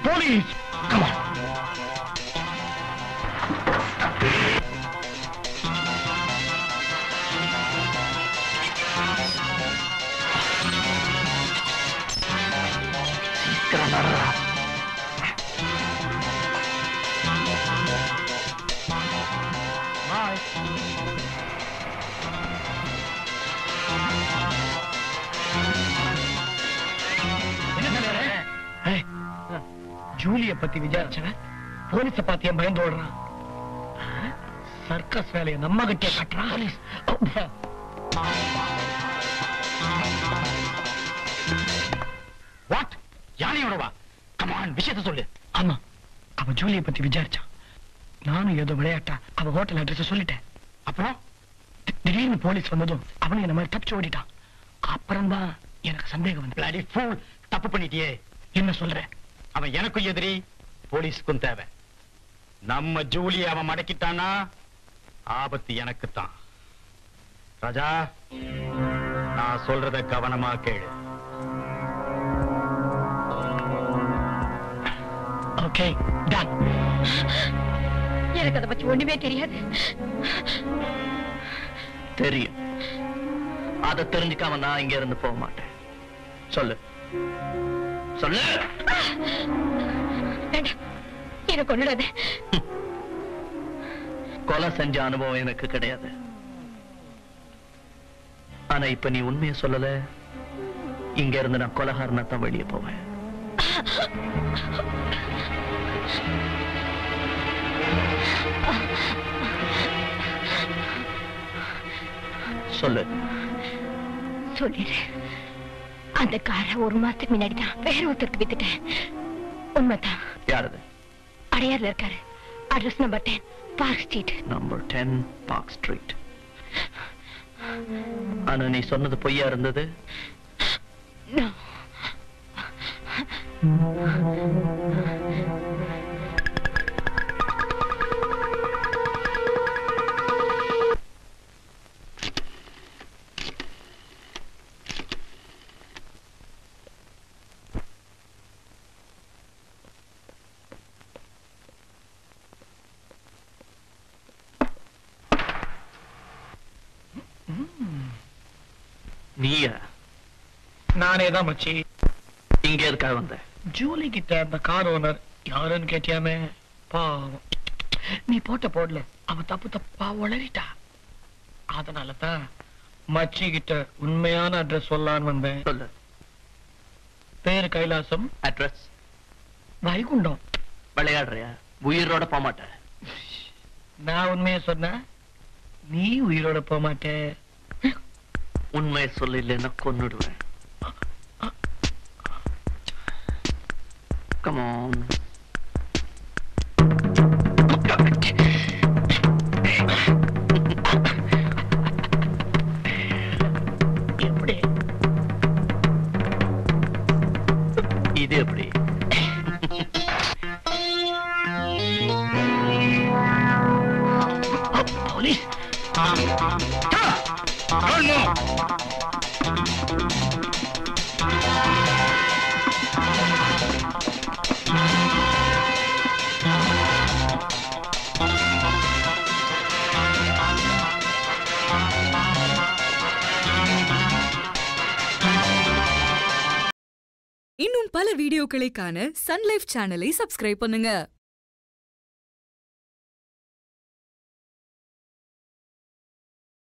Police Come on. சீக்கிரம் நடடா. ஏய், ஜூலிய பத்தி விசாரிச்சவன் போலீஸ பார்த்து ஏன் பயந்து ஓடுறான் சர்க்கஸ் வேலையை நம்ம கிட்டே கட்டுறான் வாட் யானையோடவா கமான் விஷயத்த சொல்லு ஆமா அவ ஜூலிய பத்தி விசாரிச்சான் நானும் ஏதோ விளையாட்டா அவ ஹோட்டல் அட்ரஸ் சொல்லிட்டேன் அப்புறம் தி- திடீர்னு போலீஸ் வந்ததும் அவனும் என்ன மாதிரி தப்பிச்சு ஓடிட்டான் அப்புறம் தான் எனக்கு சந்தேகம் வந்து Bloody fool, தப்பு பண்ணிட்டியே என்ன சொல்ற அவன் எனக்கும் எதிரி போலீஸுக்கும் தேவை நம்ம ஜூலியை அவன் மடக்கிட்டானா ஆபத்து எனக்குத்தான் ராஜா நான் சொல்றத கவனமா கேளு ஓகே டன் எனக்கு அதை பத்தி ஒண்ணுமே தெரியாது தெரியும் அத தெரிஞ்சுக்காம நான் இங்க இருந்து போக மாட்டேன் சொல்லு சொல்லு வேண்டாம் என்ன கொண்டுடாத கொலை செஞ்ச அனுபவம் எனக்கு கிடையாது ஆனா இப்ப நீ உண்மையை சொல்லல இங்க இருந்து நான் கொலகாரனா தான் வெளியே போவேன் சொல்லு சொல்லிடுறேன் அந்த காரை ஒரு மாசத்துக்கு முன்னாடி தான் வேற ஒருத்தருக்கு வித்துட்டேன் உண்மைதான் யாரது அடையார்ல இருக்காரு address number ten park street number ten park street ஆனா நீ சொன்னது பொய்யா இருந்தது No. நீயா நானே தான் மச்சி இங்க எதுக்காக வந்த ஜூலி கிட்ட அந்த கார் ஓனர் யாருன்னு கேட்டியாமே பாவம் நீ போட்ட போடல அவ தப்பு தப்பா உளறிட்டா அதனால தான் மச்சி கிட்ட உண்மையான அட்ரஸ் சொல்லலான்னு வந்தேன் சொல்லு பேரு கைலாசம் அட்ரஸ் வைகுண்டம் விளையாடுறியா உயிரோட போக மாட்டேன் நான் உண்மையை சொன்ன நீ உயிரோட போக மாட்டே உண்மையை சொல்ல இல்லைன்னா கொன்னுடுவேன் கமான் எப்படி இது எப்படி போலீஸ் இன்னும் பல வீடியோக்களை காண சன் லைஃப் சேனலை சப்ஸ்கிரைப் பண்ணுங்க